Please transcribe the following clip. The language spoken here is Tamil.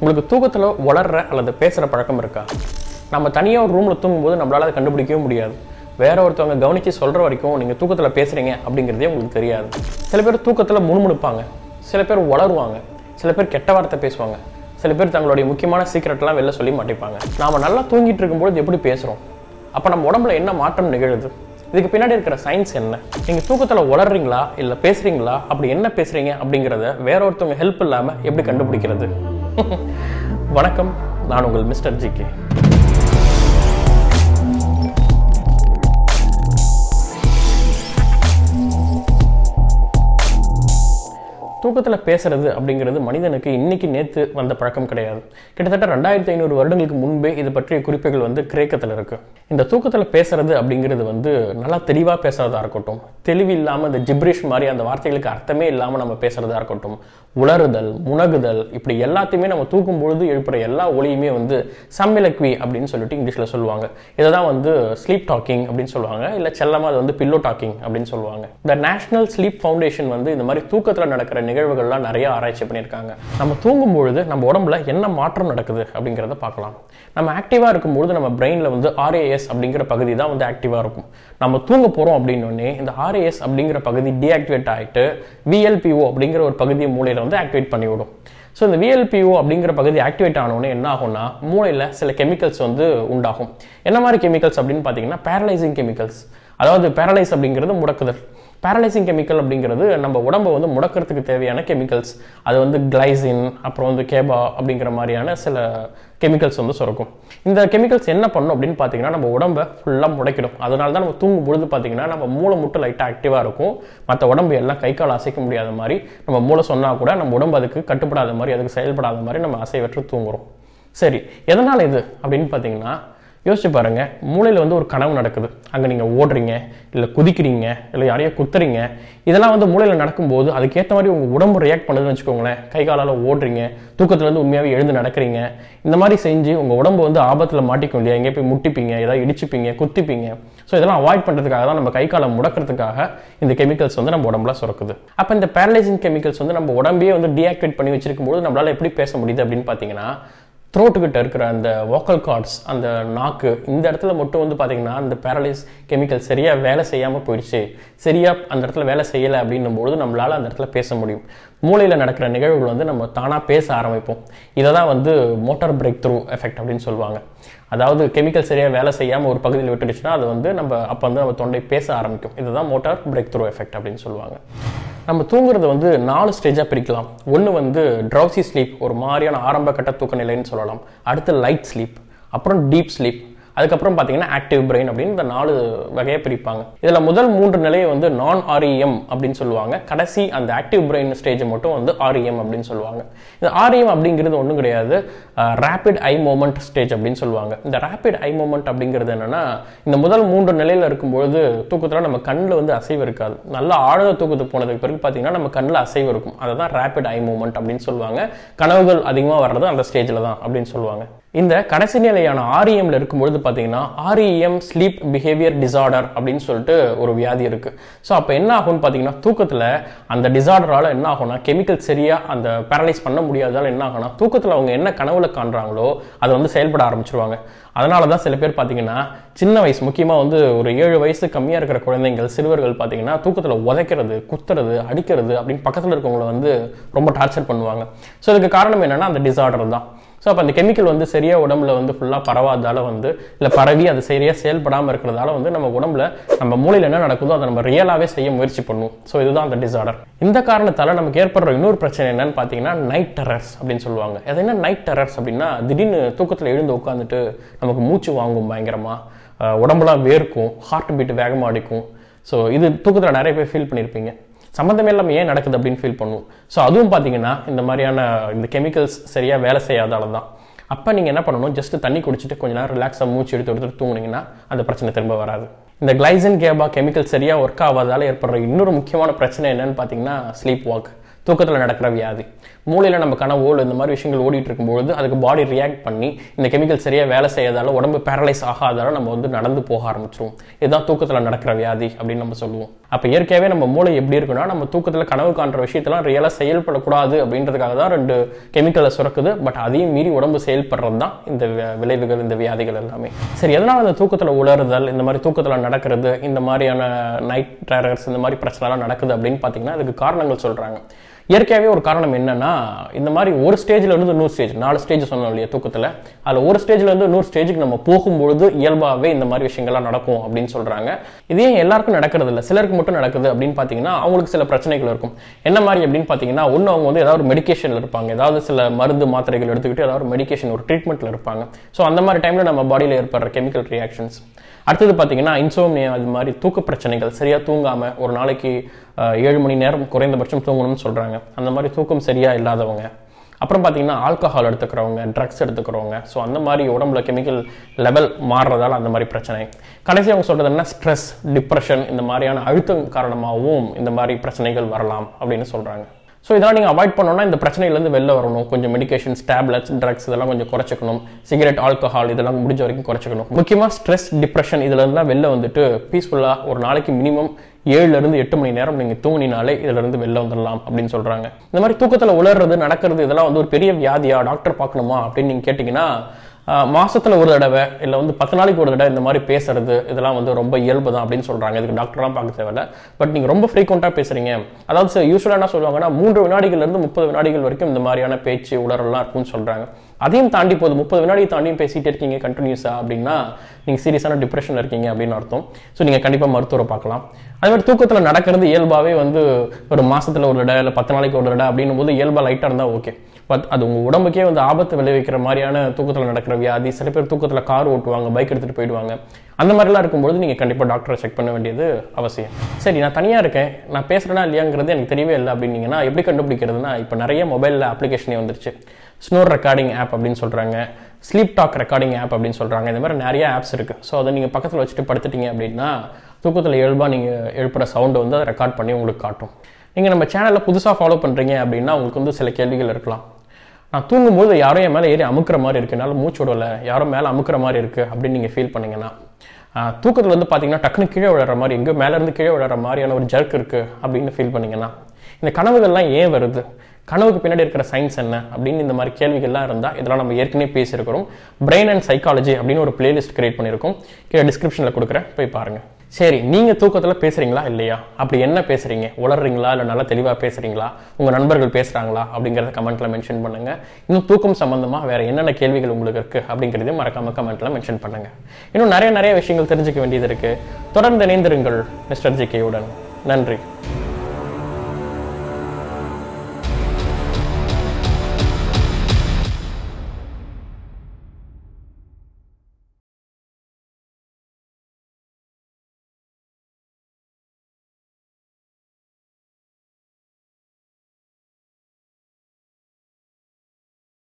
உங்களுக்கு தூக்கத்தில் வளர்ற அல்லது பேசுகிற பழக்கம் இருக்கா நம்ம தனியாக ஒரு ரூமில் தூங்கும்போது நம்மளால் அதை கண்டுபிடிக்கவே முடியாது வேற ஒருத்தவங்க கவனித்து சொல்கிற வரைக்கும் நீங்கள் தூக்கத்தில் பேசுகிறீங்க அப்படிங்கிறதே உங்களுக்கு தெரியாது சில பேர் தூக்கத்தில் முணுமுணுப்பாங்க சில பேர் வளருவாங்க சில பேர் கெட்ட வார்த்தை பேசுவாங்க சில பேர் தங்களுடைய முக்கியமான சீக்கிரட்லாம் வெளில சொல்லி மாட்டிப்பாங்க நாம் நல்லா தூங்கிட்டு இருக்கும்போது எப்படி பேசுகிறோம் அப்போ நம்ம உடம்புல என்ன மாற்றம் நிகழுது இதுக்கு பின்னாடி இருக்கிற சயின்ஸ் என்ன நீங்கள் தூக்கத்தில் உளறீங்களா இல்லை பேசுகிறீங்களா அப்படி என்ன பேசுகிறீங்க அப்படிங்கிறத வேற ஒருத்தவங்க ஹெல்ப் இல்லாமல் எப்படி கண்டுபிடிக்கிறது வணக்கம் நான் உங்கள் மிஸ்டர் ஜி கே தூக்கத்தில் பேசுறது அப்படிங்கிறது மனிதனுக்கு இன்னைக்கு நேற்று வந்த பழக்கம் கிடையாது கிட்டத்தட்ட ரெண்டாயிரத்தி ஐநூறு வருடங்களுக்கு முன்பே இது பற்றிய குறிப்புகள் வந்து கிரேக்கத்தில் இருக்கு இந்த தூக்கத்தில் பேசுறது அப்படிங்கிறது வந்து நல்லா தெளிவாக பேசுறதா இருக்கட்டும் தெளிவு இல்லாமல் இந்த ஜிப்ரிஷ் மாதிரி அந்த வார்த்தைகளுக்கு அர்த்தமே இல்லாமல் நம்ம பேசுறதா இருக்கட்டும் உளறுதல் முனகுதல் இப்படி எல்லாத்தையுமே நம்ம தூக்கும் பொழுது எழுப்புற எல்லா ஒளியுமே வந்து சம்மிலக்வி அப்படின்னு சொல்லிட்டு இங்கிலீஷில் சொல்லுவாங்க இதை தான் வந்து ஸ்லீப் டாக்கிங் அப்படின்னு சொல்லுவாங்க இல்லை செல்லமாக அது வந்து பில்லோ டாக்கிங் அப்படின்னு சொல்லுவாங்க இந்த நேஷனல் ஸ்லீப் ஃபவுண்டேஷன் வந்து இந்த மாதிரி தூக்கத்தில் நடக்கிற நிகழ்வுகள்லாம் நிறைய ஆராய்ச்சி பண்ணியிருக்காங்க நம்ம தூங்கும் பொழுது நம்ம உடம்புல என்ன மாற்றம் நடக்குது அப்படிங்கிறத பார்க்கலாம் நம்ம ஆக்டிவாக இருக்கும்பொழுது நம்ம பிரெயினில் வந்து ஆர்ஏஎஸ் அப்படிங்கிற பகுதி தான் வந்து ஆக்டிவாக இருக்கும் நம்ம தூங்க போகிறோம் அப்படின்னோடனே இந்த ஆர்ஏஎஸ் அப்படிங்கிற பகுதி டீஆக்டிவேட் ஆகிட்டு விஎல்பிஓ அப்படிங்கிற ஒரு பகுதி மூளையில் வந்து ஆக்டிவேட் பண்ணிவிடும் ஸோ இந்த விஎல்பிஓ அப்படிங்கிற பகுதி ஆக்டிவேட் ஆனோடனே என்ன ஆகும்னா மூளையில் சில கெமிக்கல்ஸ் வந்து உண்டாகும் என்ன மாதிரி கெமிக்கல்ஸ் அப்படின்னு பார்த்தீங்கன்னா பேரலைசிங் கெமிக்கல்ஸ் அதாவது பேரலைஸ் அப்படிங்கிறது முடக்குதல் பேரலைசிங் கெமிக்கல் அப்படிங்கிறது நம்ம உடம்பை வந்து முடக்கிறதுக்கு தேவையான கெமிக்கல்ஸ் அது வந்து கிளைசின் அப்புறம் வந்து கேபா அப்படிங்கிற மாதிரியான சில கெமிக்கல்ஸ் வந்து சுரக்கும் இந்த கெமிக்கல்ஸ் என்ன பண்ணும் அப்படின்னு பார்த்தீங்கன்னா நம்ம உடம்பை ஃபுல்லாக முடைக்கிடும் அதனால தான் நம்ம தூங்கும் பொழுது பார்த்தீங்கன்னா நம்ம மூளை மட்டும் லைட்டாக ஆக்டிவாக இருக்கும் மற்ற உடம்பு எல்லாம் கை கால் அசைக்க முடியாத மாதிரி நம்ம மூளை சொன்னால் கூட நம்ம உடம்பு அதுக்கு கட்டுப்படாத மாதிரி அதுக்கு செயல்படாத மாதிரி நம்ம அசைவற்று தூங்குறோம் சரி எதனால் இது அப்படின்னு பார்த்தீங்கன்னா யோசிச்சு பாருங்க மூளையில் வந்து ஒரு கனவு நடக்குது அங்கே நீங்கள் ஓடுறீங்க இல்லை குதிக்கிறீங்க இல்லை யாரையோ குத்துறீங்க இதெல்லாம் வந்து மூளையில் நடக்கும்போது அதுக்கேற்ற மாதிரி உங்கள் உடம்பு ரியாக்ட் பண்ணுதுன்னு வச்சுக்கோங்களேன் கை காலால் ஓடுறீங்க தூக்கத்துலேருந்து உண்மையாகவே எழுந்து நடக்கிறீங்க இந்த மாதிரி செஞ்சு உங்கள் உடம்பு வந்து ஆபத்தில் மாட்டிக்கும் இல்லையா எங்கேயும் போய் முட்டிப்பீங்க ஏதாவது இடிச்சுப்பீங்க குத்திப்பீங்க ஸோ இதெல்லாம் அவாய்ட் பண்ணுறதுக்காக தான் நம்ம கை காலை முடக்கிறதுக்காக இந்த கெமிக்கல்ஸ் வந்து நம்ம உடம்புல சுரக்குது அப்போ இந்த பேரலைசிங் கெமிக்கல்ஸ் வந்து நம்ம உடம்பையே வந்து டீஆக்டிவேட் பண்ணி வச்சிருக்கும் போது நம்மளால் எப்படி பேச முடியுது அப்படின்னு பார்த்தீங்கன்னா த்ரோட்டுக்கிட்ட இருக்கிற அந்த வோக்கல் கார்ட்ஸ் அந்த நாக்கு இந்த இடத்துல மட்டும் வந்து பார்த்தீங்கன்னா அந்த பேரலைஸ் கெமிக்கல் சரியாக வேலை செய்யாமல் போயிடுச்சு சரியாக அந்த இடத்துல வேலை செய்யலை அப்படின்னும் பொழுது நம்மளால் அந்த இடத்துல பேச முடியும் மூளையில் நடக்கிற நிகழ்வுகள் வந்து நம்ம தானாக பேச ஆரம்பிப்போம் இதை தான் வந்து மோட்டார் பிரேக் த்ரூ எஃபெக்ட் அப்படின்னு சொல்லுவாங்க அதாவது கெமிக்கல் சரியாக வேலை செய்யாமல் ஒரு பகுதியில் விட்டுடுச்சுன்னா அது வந்து நம்ம அப்போ வந்து நம்ம தொண்டை பேச ஆரம்பிக்கும் இதுதான் மோட்டார் பிரேக் த்ரூ எஃபெக்ட் அப்படின்னு சொல்லுவாங்க நம்ம தூங்குறது வந்து நாலு ஸ்டேஜாக பிரிக்கலாம் ஒன்று வந்து ட்ரௌசி ஸ்லீப் ஒரு மாதிரியான ஆரம்ப கட்ட தூக்க நிலைன்னு சொல்லலாம் அடுத்து லைட் ஸ்லீப் அப்புறம் டீப் ஸ்லீப் அதுக்கப்புறம் பார்த்தீங்கன்னா ஆக்டிவ் பிரெயின் அப்படின்னு இந்த நாலு வகையை பிரிப்பாங்க இதில் முதல் மூன்று நிலையை வந்து நான் ஆர்இஎம் அப்படின்னு சொல்லுவாங்க கடைசி அந்த ஆக்டிவ் பிரெயின் ஸ்டேஜை மட்டும் வந்து ஆர்இஎம் அப்படின்னு சொல்லுவாங்க இந்த ஆர்இஎம் அப்படிங்கிறது ஒன்றும் கிடையாது ரேபிட் ஐ மூமெண்ட் ஸ்டேஜ் அப்படின்னு சொல்லுவாங்க இந்த ரேபிட் ஐ மூமெண்ட் அப்படிங்கிறது என்னன்னா இந்த முதல் மூன்று நிலையில் இருக்கும்பொழுது தூக்கத்தில் நம்ம கண்ணில் வந்து அசைவு இருக்காது நல்லா ஆழ்ந்த தூக்கத்துக்கு போனதுக்கு பிறகு பார்த்தீங்கன்னா நம்ம கண்ணில் அசைவு இருக்கும் அதை தான் ரேபிட் ஐ மூமெண்ட் அப்படின்னு சொல்லுவாங்க கனவுகள் அதிகமாக வர்றது அந்த ஸ்டேஜில் தான் அப்படின்னு சொல்லுவாங்க இந்த கடைசி நிலையான ஆர்இஎம்ல இருக்கும்பொழுது பார்த்தீங்கன்னா ஆர்இஎம் ஸ்லீப் பிஹேவியர் டிசார்டர் அப்படின்னு சொல்லிட்டு ஒரு வியாதி இருக்கு ஸோ அப்போ என்ன ஆகும்னு பார்த்தீங்கன்னா தூக்கத்தில் அந்த டிசார்டரால் என்ன ஆகும்னா கெமிக்கல் சரியாக அந்த பேரலைஸ் பண்ண முடியாததால் என்ன ஆகும்னா தூக்கத்தில் அவங்க என்ன கனவுல காண்றாங்களோ அதை வந்து செயல்பட ஆரம்பிச்சிருவாங்க அதனால தான் சில பேர் பார்த்தீங்கன்னா சின்ன வயசு முக்கியமாக வந்து ஒரு ஏழு வயசு கம்மியாக இருக்கிற குழந்தைங்கள் சிறுவர்கள் பார்த்தீங்கன்னா தூக்கத்தில் உதைக்கிறது குத்துறது அடிக்கிறது அப்படின்னு பக்கத்தில் இருக்கவங்களை வந்து ரொம்ப டார்ச்சர் பண்ணுவாங்க ஸோ இதுக்கு காரணம் என்னன்னா அந்த டிசார்டர் தான் ஸோ அப்போ அந்த கெமிக்கல் வந்து சரியாக உடம்புல வந்து ஃபுல்லாக பரவாததால வந்து இல்லை பரவி அது சரியாக செயல்படாமல் இருக்கிறதால வந்து நம்ம உடம்புல நம்ம மூளையில் என்ன நடக்குதோ அதை நம்ம ரியலாகவே செய்ய முயற்சி பண்ணுவோம் ஸோ இதுதான் அந்த டிசார்டர் இந்த காரணத்தால் நமக்கு ஏற்படுற இன்னொரு பிரச்சனை என்னன்னு பார்த்தீங்கன்னா நைட் டெரர்ஸ் அப்படின்னு சொல்லுவாங்க அது என்ன நைட் டெரர்ஸ் அப்படின்னா திடீர்னு தூக்கத்தில் எழுந்து உட்காந்துட்டு நமக்கு மூச்சு வாங்கும் பயங்கரமாக உடம்புலாம் வேர்க்கும் ஹார்ட் பீட் வேகமாக அடிக்கும் ஸோ இது தூக்கத்தில் நிறைய பேர் ஃபீல் பண்ணியிருப்பீங்க சம்மந்தமே இல்லாமல் ஏன் நடக்குது அப்படின்னு ஃபீல் பண்ணுவோம் ஸோ அதுவும் பார்த்தீங்கன்னா இந்த மாதிரியான இந்த கெமிக்கல்ஸ் சரியாக வேலை செய்யாதால தான் அப்போ நீங்கள் என்ன பண்ணணும் ஜஸ்ட் தண்ணி குடிச்சிட்டு கொஞ்ச நேரம் ரிலாக்ஸாக மூச்சு எடுத்து எடுத்துட்டு தூங்குனீங்கன்னா அந்த பிரச்சனை திரும்ப வராது இந்த கிளைசன் கேபா கெமிக்கல் சரியாக ஒர்க் ஆகாதால ஏற்படுற இன்னொரு முக்கியமான பிரச்சனை என்னன்னு பார்த்தீங்கன்னா ஸ்லீப் வாக் தூக்கத்தில் நடக்கிற வியாதி மூளையில் நம்ம கனவோ இல்லை இந்த மாதிரி விஷயங்கள் ஓடிட்டு இருக்கும்பொழுது அதுக்கு பாடி ரியாக்ட் பண்ணி இந்த கெமிக்கல் சரியாக வேலை செய்யாதால உடம்பு பேரலைஸ் ஆகாதால நம்ம வந்து நடந்து போக ஆரம்பிச்சிரும் இதுதான் தூக்கத்தில் நடக்கிற வியாதி அப்படின்னு நம்ம சொல்லுவோம் அப்போ இயற்கையாகவே நம்ம மூளை எப்படி இருக்குன்னா நம்ம தூக்கத்தில் கனவு காண்ற விஷயத்தெல்லாம் ரியலாக செயல்படக்கூடாது அப்படின்றதுக்காக தான் ரெண்டு கெமிக்கலை சுரக்குது பட் அதையும் மீறி உடம்பு செயல்படுறது தான் இந்த வி- விளைவுகள் இந்த வியாதிகள் எல்லாமே சரி எதனால் இந்த தூக்கத்தில் உளறுதல் இந்த மாதிரி தூக்கத்தில் நடக்கிறது இந்த மாதிரியான நைட் டேரர்ஸ் இந்த மாதிரி பிரச்சனைலாம் நடக்குது அப்படின்னு பார்த்தீங்கன்னா அதுக்கு காரணங்கள் சொல்கிறாங்க இயற்கையாகவே ஒரு காரணம் என்னன்னா இந்த மாதிரி ஒரு ஸ்டேஜ்ல இருந்து நூறு ஸ்டேஜ் நாலு ஸ்டேஜ் சொன்னோம் இல்லையா தூக்கத்தில் அதில் ஒரு ஸ்டேஜ்ல இருந்து நூறு ஸ்டேஜுக்கு நம்ம போகும்பொழுது இயல்பாகவே இந்த மாதிரி விஷயங்கள்லாம் நடக்கும் அப்படின்னு சொல்றாங்க இதே எல்லாருக்கும் நடக்கிறது இல்லை சிலருக்கு மட்டும் நடக்குது அப்படின்னு பார்த்தீங்கன்னா அவங்களுக்கு சில பிரச்சனைகள் இருக்கும் என்ன மாதிரி அப்படின்னு பார்த்தீங்கன்னா ஒன்று அவங்க வந்து ஏதாவது ஒரு மெடிகேஷனில் இருப்பாங்க ஏதாவது சில மருந்து மாத்திரைகள் எடுத்துக்கிட்டு ஏதாவது ஒரு மெடிகேஷன் ஒரு ட்ரீட்மெண்ட்டில் இருப்பாங்க ஸோ அந்த மாதிரி டைமில் நம்ம பாடியில் ஏற்படுற கெமிக்கல் ரியாக்ஷன்ஸ் அடுத்தது பார்த்தீங்கன்னா இன்சோம்னியா அது மாதிரி தூக்க பிரச்சனைகள் சரியாக தூங்காமல் ஒரு நாளைக்கு அஹ், ஏழு மணி நேரம் குறைந்தபட்சம் தூங்கணும்னு சொல்கிறாங்க அந்த மாதிரி தூக்கம் சரியாக இல்லாதவங்க அப்புறம் பார்த்தீங்கன்னா ஆல்கஹால் எடுத்துக்கிறவங்க ட்ரக்ஸ் எடுத்துக்கிறவங்க ஸோ அந்த மாதிரி உடம்புல கெமிக்கல் லெவல் மாறுறதால அந்த மாதிரி பிரச்சனை கடைசி அவங்க சொல்கிறது என்ன ஸ்ட்ரெஸ் டிப்ரெஷன் இந்த மாதிரியான அழுத்தம் காரணமாகவும் இந்த மாதிரி பிரச்சனைகள் வரலாம் அப்படின்னு சொல்கிறாங்க ஸோ இதெல்லாம் நீங்கள் அவாய்ட் பண்ணணும்னா இந்த பிரச்சனையிலேருந்து வெளில வரணும் கொஞ்சம் மெடிகேஷன்ஸ் டேப்லெட்ஸ் ட்ரக்ஸ் இதெல்லாம் கொஞ்சம் குறைச்சிக்கணும் சிகரெட் ஆல்கஹால் இதெல்லாம் முடிஞ்ச வரைக்கும் குறைச்சிக்கணும் முக்கியமாக ஸ்ட்ரெஸ் டிப்ரெஷன் இதுலேருந்துலாம் வெளில வந்துட்டு பீஸ்ஃபுல்லாக ஒரு நாளைக்கு மினிமம் ஏழுல இருந்து எட்டு மணி நேரம் நீங்கள் தூங்கினாலே இதுல இருந்து வெளில வந்துடலாம் அப்படின்னு சொல்கிறாங்க இந்த மாதிரி தூக்கத்தில் உளறது நடக்கிறது இதெல்லாம் வந்து ஒரு பெரிய வியாதியா டாக்டர் பார்க்கணுமா அப்படின்னு நீங்கள் கேட்டிங்கன்னா ஆஹ் மாசத்துல ஒரு தடவை இல்லை வந்து பத்து நாளைக்கு ஒரு தடவை இந்த மாதிரி பேசுறது இதெல்லாம் வந்து ரொம்ப இயல்பு தான் அப்படின்னு சொல்றாங்க இதுக்கு டாக்டர்லாம் பார்க்க தேவையில்ல பட் நீங்க ரொம்ப ஃப்ரீக்வெண்ட்டாக பேசுறீங்க அதாவது யூஸ்வலாக என்ன சொல்லுவாங்கன்னா மூன்று வினாடிகள்ல இருந்து முப்பது வினாடிகள் வரைக்கும் இந்த மாதிரியான பேச்சு உளறல்லாம் இருக்கும்னு சொல்றாங்க அதையும் தாண்டி போகுது முப்பது வினாடி தாண்டியும் பேசிட்டே இருக்கீங்க கண்டினியூஸா அப்படின்னா நீங்க சீரியஸான டிப்ரெஷன்ல இருக்கீங்க அப்படின்னு அர்த்தம் ஸோ நீங்க கண்டிப்பா மருத்துவரை பார்க்கலாம் அதே மாதிரி தூக்கத்துல நடக்கிறது இயல்பாவே வந்து ஒரு மாசத்துல ஒரு தடவை இல்லை பத்து நாளைக்கு ஒரு தடவை அப்படின்னும் போது இயல்பா லைட்டா இருந்தா ஓகே பட் அது உங்க உடம்புக்கே வந்து ஆபத்து விளைவிக்கிற மாதிரியான தூக்கத்துல நடக்கிற வியாதி சில பேர் தூக்கத்துல கார் ஓட்டுவாங்க பைக் எடுத்துட்டு போயிடுவாங்க அந்த மாதிரிலாம் இருக்கும்போது நீங்க கண்டிப்பா டாக்டரை செக் பண்ண வேண்டியது அவசியம் சரி நான் தனியா இருக்கேன் நான் பேசுறேனா இல்லையாங்கிறது எனக்கு தெரியவே இல்லை அப்படின்னீங்கன்னா எப்படி கண்டுபிடிக்கிறதுனா இப்போ நிறைய மொபைல்ல அப்ளிகேஷனே வந்துருச்சு ஸ்னோர் ரெக்கார்டிங் ஆப் அப்படின்னு சொல்றாங்க ஸ்லீப் டாக் ரெக்கார்டிங் ஆப் அப்படின்னு சொல்றாங்க இந்த மாதிரி நிறைய ஆப்ஸ் இருக்கு ஸோ அதை நீங்க பக்கத்துல வச்சுட்டு படுத்துட்டீங்க அப்படின்னா தூக்கத்தில் இயல்பா நீங்க எழுப்புற சவுண்டை வந்து அதை ரெக்கார்ட் பண்ணி உங்களுக்கு காட்டும் நீங்க நம்ம சேனலில் புதுசா ஃபாலோ பண்றீங்க அப்படின்னா உங்களுக்கு வந்து சில கேள்விகள் இருக்கலாம் நான் தூங்கும்போது யாரோ என் மேலே ஏறி அமுக்குற மாதிரி இருக்கு என்னால் மூச்சு விடல யாரோ மேலே அமுக்குற மாதிரி இருக்கு அப்படின்னு நீங்கள் ஃபீல் பண்ணீங்கன்னா ஆஹ், தூக்கத்துல வந்து பார்த்தீங்கன்னா டக்குனு கீழே விழுற மாதிரி எங்கேயோ மேலே இருந்து கீழே விழுற மாதிரியான ஒரு ஜர்க் இருக்கு அப்படின்னு ஃபீல் பண்ணீங்கன்னா இந்த கனவுகள்லாம் ஏன் வருது கனவுக்கு பின்னாடி இருக்கிற சயின்ஸ் என்ன அப்படின்னு இந்த மாதிரி கேள்விகள்லாம் இருந்தால் இதெல்லாம் நம்ம ஏற்கனவே பேசியிருக்கிறோம் பிரெயின் அண்ட் சைக்காலஜி அப்படின்னு ஒரு பிளேலிஸ்ட் கிரியேட் பண்ணியிருக்கோம் கீழே டிஸ்கிரிப்ஷனில் கொடுக்குறேன் போய் பாருங்க சரி நீங்கள் தூக்கத்தில் பேசுகிறீங்களா இல்லையா அப்படி என்ன பேசுகிறீங்க உளறீங்களா இல்லை நல்லா தெளிவாக பேசுகிறீங்களா உங்கள் நண்பர்கள் பேசுகிறாங்களா அப்படிங்கிறத கமெண்ட்டில் மென்ஷன் பண்ணுங்கள் இன்னும் தூக்கம் சம்மந்தமாக வேறு என்னென்ன கேள்விகள் உங்களுக்கு இருக்குது அப்படிங்கிறதையும் மறக்காம கமெண்ட்டில் மென்ஷன் பண்ணுங்கள் இன்னும் நிறைய நிறைய விஷயங்கள் தெரிஞ்சுக்க வேண்டியது இருக்குது தொடர்ந்து இணைந்திருங்கள் மிஸ்டர் ஜிகேயுடன் நன்றி